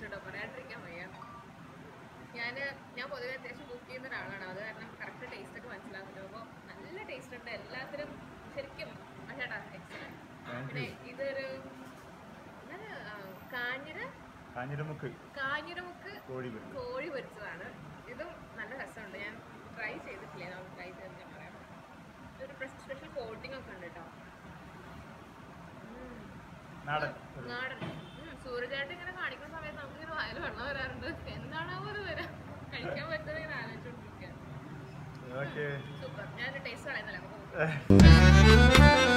കേട്ടോ പറയാണ്ടിരിക്കാൻ വയ്യ ഞാൻ ഞാൻ പൊതുവെ അത്യാവശ്യം കുക്ക് ചെയ്യുന്ന ഒരാളാണ് അത് കാരണം കറക്റ്റ് ടേസ്റ്റ് ഒക്കെ മനസ്സിലാകുന്നുണ്ട് അപ്പോൾ നല്ല ടേസ്റ്റ് ഉണ്ട് എല്ലാത്തിനും ശരിക്കും ആ ചേട്ടാ എക്സലന്റ് Thank പിന്നെ ഇതൊരു എന്താണ്, ആ, കാഞ്ഞിര കാഞ്ഞിരമുക്ക് കാഞ്ഞിരമുക്ക് കോഴി വരും കോഴി പൊരിച്ചതാണ് ഇതും നല്ല രസമുണ്ട് ഞാൻ ട്രൈ ചെയ്തിട്ടില്ല നമുക്ക് ട്രൈ ചെയ്ത് ഞാൻ പറയാം ഇതൊരു സ്പെഷ്യൽ കോട്ടിംഗ് ഒക്കെ ഉണ്ട് കേട്ടോ ഉം. നാടൻ ഒരു നാടൻ ഉം, സൂരജായിട്ട് ഇങ്ങനെ കാണിക്കുന്ന സമയത്ത് നമുക്ക് ഇങ്ങനെ വായിൽ വെള്ളം വരാറുണ്ട് എന്താണാവോ അത് വരാം കഴിക്കാൻ പറ്റുന്നത് ഇങ്ങനെ ആലോചിച്ചോണ്ടിരിക്കുക ഓക്കെ സൂപ്പർ ഞാൻ ടേസ്റ്റ് കളയുന്നില്ല നമുക്ക് നോക്കാം.